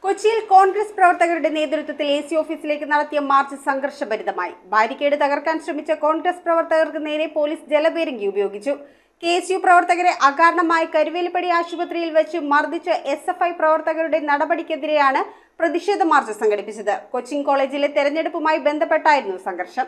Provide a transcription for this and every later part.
കൊച്ചിയിൽ കോൺഗ്രസ് പ്രവർത്തകരുടെ നേതൃത്വത്തിൽ എ സി ഓഫീസിലേക്ക് നടത്തിയ മാർച്ച് സംഘർഷഭരിതമായി ബാരിക്കേഡ് തകർക്കാൻ ശ്രമിച്ച കോൺഗ്രസ് പ്രവർത്തകർക്ക് നേരെ പോലീസ് ജലപീരങ്കി ഉപയോഗിച്ചു കെ എസ് യു പ്രവർത്തകരെ അകാരണമായി കരുവേലിപ്പടി ആശുപത്രിയിൽ വെച്ച് മർദ്ദിച്ച എസ് എഫ് ഐ പ്രവർത്തകരുടെ നടപടിക്കെതിരെയാണ് പ്രതിഷേധ മാർച്ച് സംഘടിപ്പിച്ചത് കൊച്ചിൻ കോളേജിലെ തെരഞ്ഞെടുപ്പുമായി ബന്ധപ്പെട്ടായിരുന്നു സംഘർഷം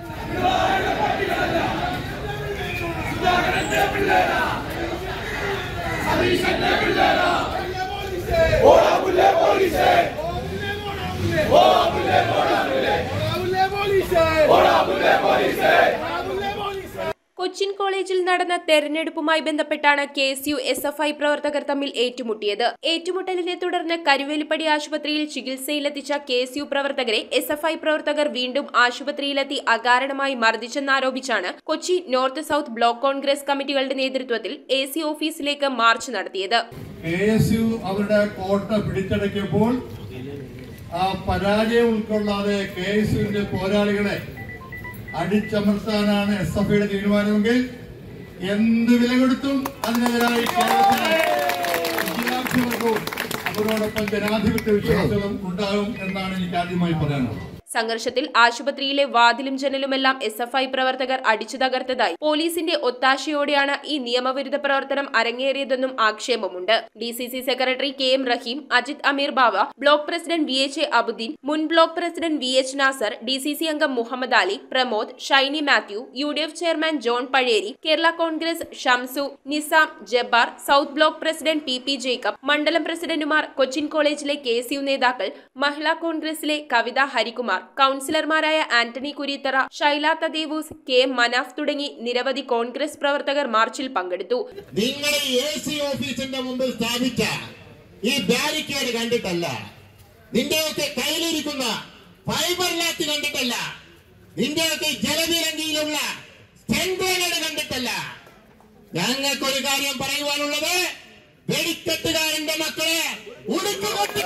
കൊച്ചിൻ കോളേജിൽ നടന്ന തെരഞ്ഞെടുപ്പുമായി ബന്ധപ്പെട്ടാണ് K S U S F I പ്രവർത്തകർ തമ്മിൽ ഏറ്റുമുട്ടിയത് ഏറ്റുമുട്ടലിനെ തുടർന്ന് കരുവേലിപ്പടി ആശുപത്രിയിൽ ചികിത്സയിലെത്തിച്ച കെ എസ് യു പ്രവർത്തകരെ എസ് എഫ് ഐ പ്രവർത്തകർ വീണ്ടും ആശുപത്രിയിലെത്തി അകാരണമായി മർദ്ദിച്ചെന്നാരോപിച്ചാണ് Kochi north south block Congress കമ്മിറ്റികളുടെ നേതൃത്വത്തിൽ എ സി ഓഫീസിലേക്ക് മാർച്ച് നടത്തിയത് കെ എസ് യു അവരുടെ കോട്ട പിടിച്ചടക്കിയപ്പോൾ ആ പരാജയം ഉൾക്കൊള്ളാതെ കെ എസ് യുവിന്റെ പോരാളികളെ അടിച്ചമർത്താനാണ് എസ് എഫ് ഐയുടെ തീരുമാനമെങ്കിൽ എന്ത് വില കൊടുത്തും അതിനെതിരായി കേരളത്തിലെ വിദ്യാർത്ഥികൾക്കും അവരോടൊപ്പം ജനാധിപത്യ വിശ്വാസികളും ഉണ്ടാകും എന്നാണ് എനിക്ക് ആദ്യമായി പറയാനുള്ളത് സംഘർഷത്തിൽ ആശുപത്രിയിലെ വാതിലും ജനലുമെല്ലാം എസ് എഫ് ഐ പ്രവർത്തകർ അടിച്ചു തകർത്തതായി പോലീസിന്റെ ഒത്താശയോടെയാണ് ഈ നിയമവിരുദ്ധ പ്രവർത്തനം അരങ്ങേറിയതെന്നും ആക്ഷേപമുണ്ട് D C C secretary K M Rahim Ajith Ameer Bava block president V H A Abuddeen മുൻ block president V H Nasar D C C അംഗം Muhammad Ali Pramod Shiny Mathew U D F chairman John Pazheri Kerala Congress Shamsu Nizam Jabbar south block president P P Jacob മണ്ഡലം പ്രസിഡന്റുമാർ കൊച്ചിൻ കോളേജിലെ കെ എസ് യു നേതാക്കൾ മഹിളാ കോൺഗ്രസിലെ കവിത ഹരികുമാർ കൌൺസിലർമാരായ Antony Kureethara Shaila Thadevoos K M Manaf തുടങ്ങി നിരവധി കോൺഗ്രസ് പ്രവർത്തകർ മാർച്ചിൽ പങ്കെടുത്തു നിങ്ങൾ എ സി ഓഫീസിന്റെ മുമ്പിൽ സ്ഥാപിച്ച ഈ ബാരിക്കേഡ് കണ്ടിട്ടല്ല നിന്റെയൊക്കെ കയ്യിലിരിക്കുന്ന ഫൈബർ ലാത്ത് കണ്ടിട്ടല്ല നിന്റെയൊക്കെ ജലവിരങ്കിയിലുള്ള സ്റ്റെൻഗ്രേഡ് കണ്ടിട്ടല്ല ഞങ്ങൾക്കൊരു കാര്യം പറയുവാനുള്ളത് വെടിക്കെട്ടുകാരന്റെ മക്കളെ ഉടുക്കുകൊട്ടി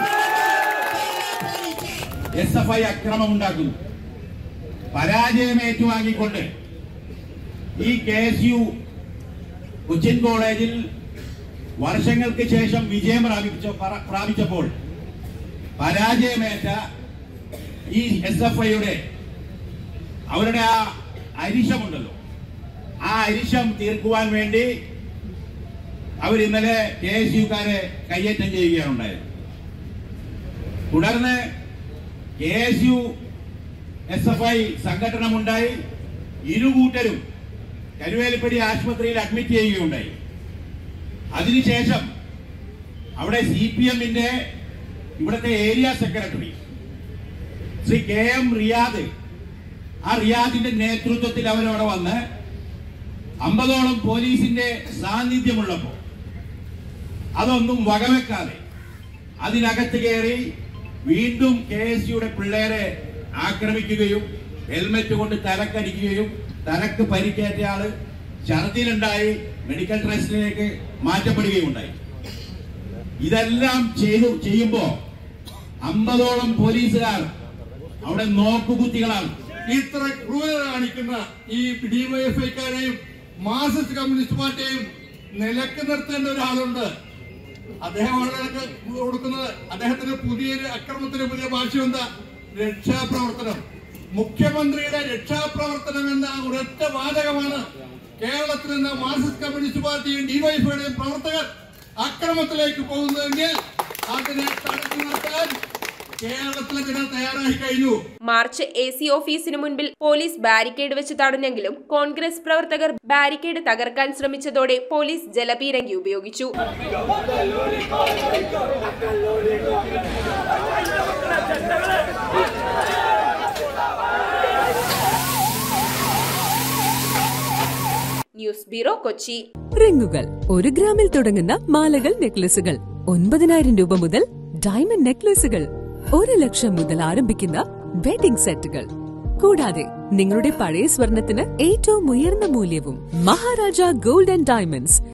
എസ് എഫ് ഐ അക്രമം ഉണ്ടാക്കുന്നു പരാജയം ഏറ്റുവാങ്ങിക്കൊണ്ട് ഈ കെ എസ് യു കൊച്ചിൻ കോളേജിൽ വർഷങ്ങൾക്ക് ശേഷം വിജയം പ്രാപിച്ച പ്ര- പ്രാപിച്ചപ്പോൾ പരാജയമേറ്റ ഈ എസ് എഫ് ഐയുടെ അവരുടെ ആ അരിശമുണ്ടല്ലോ ആ അരിശം തീർക്കുവാൻ വേണ്ടി അവർ ഇന്നലെ കെ എസ് യുക്കാരെ കയ്യേറ്റം ചെയ്യുകയാണ് ഉണ്ടായത് തുടർന്ന് K S U S F I സംഘടനമുണ്ടായി ഇരുകൂട്ടരും കരുവേലിപ്പടി ആശുപത്രിയിൽ അഡ്മിറ്റ് ചെയ്യുകയുണ്ടായി അതിനുശേഷം അവിടെ സി പി എമ്മിന്റെ ഇവിടുത്തെ area secretary Shri K M Riyad ആ റിയാദിന്റെ നേതൃത്വത്തിൽ അവരവിടെ വന്ന് അമ്പതോളം പോലീസിന്റെ സാന്നിധ്യമുള്ളപ്പോൾ അതൊന്നും വകവെക്കാതെ അതിനകത്ത് കയറി വീണ്ടും കെ എസ് യുടെ പിള്ളേരെ ആക്രമിക്കുകയും ഹെൽമെറ്റ് കൊണ്ട് തലക്കടിക്കുകയും തലക്ക് പരിക്കേറ്റ ആള് ഛർദിലുണ്ടായി മെഡിക്കൽ ട്രസ്റ്റിലേക്ക് മാറ്റപ്പെടുകയും ഉണ്ടായി ഇതെല്ലാം ചെയ്തു ചെയ്യുമ്പോ അമ്പതോളം പോലീസുകാർ അവിടെ നോക്കുകുത്തികളാണ് ഇത്ര ക്രൂരത കാണിക്കുന്ന ഈ ഡിവൈഎഫ്ഐക്കാരെയും മാർക്സിസ്റ്റ് കമ്മ്യൂണിസ്റ്റ് പാർട്ടിയെയും നിലക്ക് നിർത്തേണ്ട ഒരാളുണ്ട് അദ്ദേഹമാണ് നിനക്ക് കൊടുക്കുന്നത് അദ്ദേഹത്തിന് പുതിയൊരു അക്രമത്തിന് പുതിയ ഭാഷ എന്താ രക്ഷാപ്രവർത്തനം മുഖ്യമന്ത്രിയുടെ രക്ഷാപ്രവർത്തനം എന്ന ഒരൊറ്റ വാചകമാണ് കേരളത്തിൽ നിന്ന് മാർക്സിസ്റ്റ് കമ്മ്യൂണിസ്റ്റ് പാർട്ടിയും ഡിവൈഎഫ്ഐയുടെയും പ്രവർത്തകർ അക്രമത്തിലേക്ക് പോകുന്നതെങ്കിൽ അതിനെ തടുത്തു നിർത്താൻ കേരളത്തിലെ ജനം തയ്യാറായി കഴിഞ്ഞു മാർച്ച് എ സി ഓഫീസിന് മുൻപിൽ പോലീസ് ബാരിക്കേഡ് വെച്ച് തടഞ്ഞെങ്കിലും കോൺഗ്രസ് പ്രവർത്തകർ ബാരിക്കേഡ് തകർക്കാൻ ശ്രമിച്ചതോടെ പോലീസ് ജലപീരങ്കി ഉപയോഗിച്ചു ന്യൂസ് ബ്യൂറോ കൊച്ചി റിങ്ങുകൾ ഒരു ഗ്രാമിൽ തുടങ്ങുന്ന മാലകൾ നെക്ലസുകൾ ഒൻപതിനായിരം രൂപ മുതൽ ഡയമണ്ട് നെക്ലസുകൾ ഒരു ലക്ഷം മുതൽ ആരംഭിക്കുന്ന വെഡിംഗ് സെറ്റുകൾ കൂടാതെ നിങ്ങളുടെ പഴയ സ്വർണത്തിന് ഏറ്റവും ഉയർന്ന മൂല്യവും മഹാരാജ ഗോൾഡ് ആൻഡ് ഡയമണ്ട്സ്